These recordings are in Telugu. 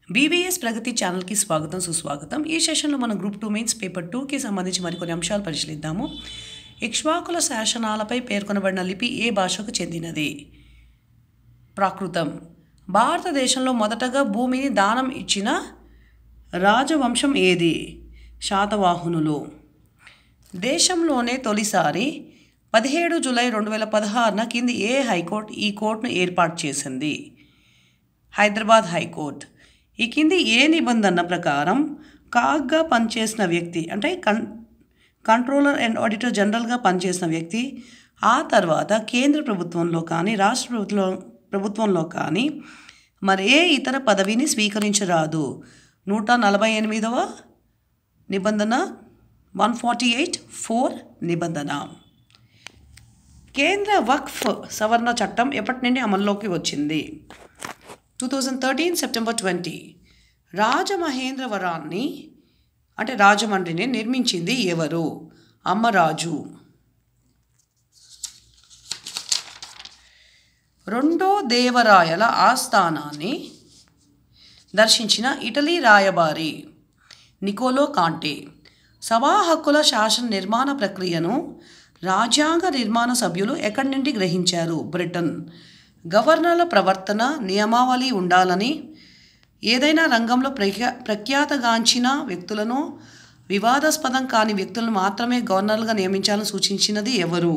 బీబీఎస్ ప్రగతి ఛానల్కి స్వాగతం సుస్వాగతం ఈ సెషన్లో మనం గ్రూప్ టూ మెయిన్స్ పేపర్ టూకి సంబంధించి మరికొన్ని అంశాలు పరిశీలిద్దాము ఇక్ష్వాకుల శాసనాలపై పేర్కొనబడిన లిపి ఏ భాషకు చెందినది ప్రాకృతం భారతదేశంలో మొదటగా భూమిని దానం ఇచ్చిన రాజవంశం ఏది శాతవాహనులు దేశంలోనే తొలిసారి పదిహేడు జూలై రెండు వేల పదహారున కింది ఏ హైకోర్టు ఈ కోర్టును ఏర్పాటు చేసింది హైదరాబాద్ హైకోర్టు ఈ కింది ఏ నిబంధన ప్రకారం కాగ్గా పనిచేసిన వ్యక్తి అంటే కన్ కంట్రోలర్ అండ్ ఆడిటర్ జనరల్గా పనిచేసిన వ్యక్తి ఆ తర్వాత కేంద్ర ప్రభుత్వంలో కానీ రాష్ట్ర ప్రభుత్వం ప్రభుత్వంలో కానీ మరే ఇతర పదవిని స్వీకరించరాదు నూట నలభై ఎనిమిదవ నిబంధన వన్ ఫార్టీ ఎయిట్ ఫోర్ నిబంధన కేంద్ర వక్ఫ్ సవరణ చట్టం ఎప్పటి నుండి అమల్లోకి వచ్చింది two thousand thirteen September twenty రాజమహేంద్రవరాన్ని అంటే రాజమండ్రిని నిర్మించింది ఎవరు అమ్మరాజు రెండో దేవరాయల ఆస్థానాన్ని దర్శించిన ఇటలీ రాయబారి నికోలో కాంటే సభా హక్కుల శాసన నిర్మాణ ప్రక్రియను రాజ్యాంగ నిర్మాణ సభ్యులు ఎక్కడి నుండి గ్రహించారు బ్రిటన్ గవర్నర్ల ప్రవర్తన నియమావళి ఉండాలని ఏదైనా రంగంలో ప్రఖ్యా ప్రఖ్యాతగాంచిన వ్యక్తులను వివాదాస్పదం కాని వ్యక్తులను మాత్రమే గవర్నర్లుగా నియమించాలని సూచించినది ఎవరు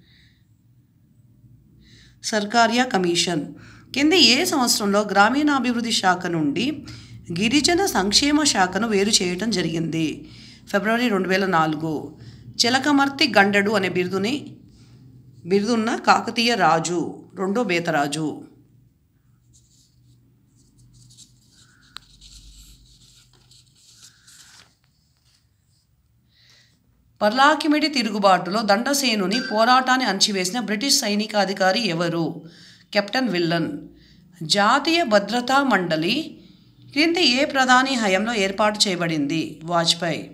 సర్కారియా కమిషన్ కింది ఏ సంవత్సరంలో గ్రామీణాభివృద్ధి శాఖ నుండి గిరిజన సంక్షేమ శాఖను వేరు చేయటం జరిగింది ఫిబ్రవరి రెండు వేల నాలుగు చిలకమర్తి గండెడు అనే బిరుదుని బిరుదున్న కాకతీయ రాజు రెండో బేతరాజు పర్లాకిమిడి తిరుగుబాటులో దండసేనుని పోరాటాన్ని అణచివేసిన బ్రిటిష్ సైనికాధికారి ఎవరు కెప్టెన్ విల్లన్ జాతీయ భద్రతా మండలి క్రింది ఏ ప్రధాని హయంలో ఏర్పాటు చేయబడింది వాజ్పేయి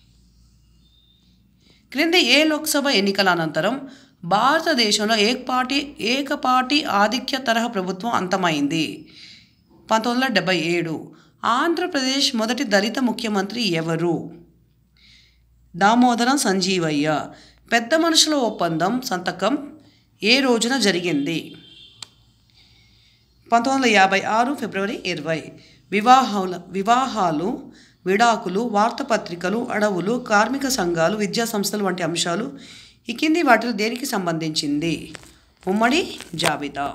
క్రింది ఏ లోక్సభ ఎన్నికల అనంతరం భారతదేశంలో ఏకపాటి ఏకపాటి ఆధిక్య తరహా ప్రభుత్వం అంతమైంది పంతొమ్మిది వందల డెబ్బై ఏడు ఆంధ్రప్రదేశ్ మొదటి దళిత ముఖ్యమంత్రి ఎవరు దామోదరం సంజీవయ్య పెద్ద మనుషుల ఒప్పందం సంతకం ఏ రోజున జరిగింది పంతొమ్మిది వందల యాభై ఆరు ఫిబ్రవరి ఇరవై వివాహాల వివాహాలు విడాకులు వార్తాపత్రికలు అడవులు కార్మిక సంఘాలు విద్యా సంస్థలు వంటి అంశాలు ఈ కింది వాటిలో దేనికి సంబంధించింది ఉమ్మడి జాబితా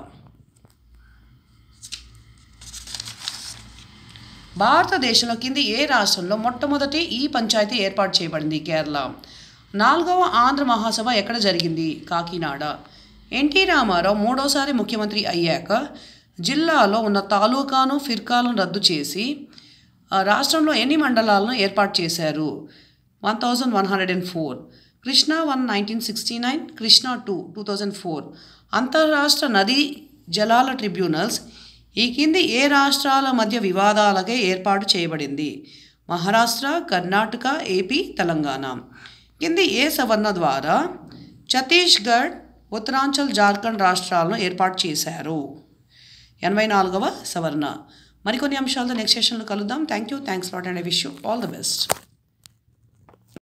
భారతదేశంలో కింది ఏ రాష్ట్రంలో మొట్టమొదటి ఈ పంచాయతీ ఏర్పాటు చేయబడింది కేరళ నాలుగవ ఆంధ్ర మహాసభ ఎక్కడ జరిగింది కాకినాడ ఎన్టీ రామారావు మూడోసారి ముఖ్యమంత్రి అయ్యాక జిల్లాలో ఉన్న తాలూకాను ఫిర్కాలను రద్దు చేసి ఆ రాష్ట్రంలో ఎన్ని మండలాలను ఏర్పాటు చేశారు one thousand one hundred and four Krishna one nineteen sixty nine Krishna two two thousand four అంతర్రాష్ట్ర నదీ జలాల ట్రిబ్యునల్స్ ఈ కింది ఏ రాష్ట్రాల మధ్య వివాదాలకే ఏర్పాటు చేయబడింది మహారాష్ట్ర కర్ణాటక ఏపీ తెలంగాణ కింది ఏ సవర్ణ ద్వారా ఛత్తీస్గఢ్ ఉత్తరాంచల్ జార్ఖండ్ రాష్ట్రాలను ఏర్పాటు చేశారు ఎనభై నాలుగవ సవర్ణ మరికొన్ని అంశాలతో నెక్స్ట్ సెషన్లో కలుద్దాం thank you thanks lot and I wish you all the best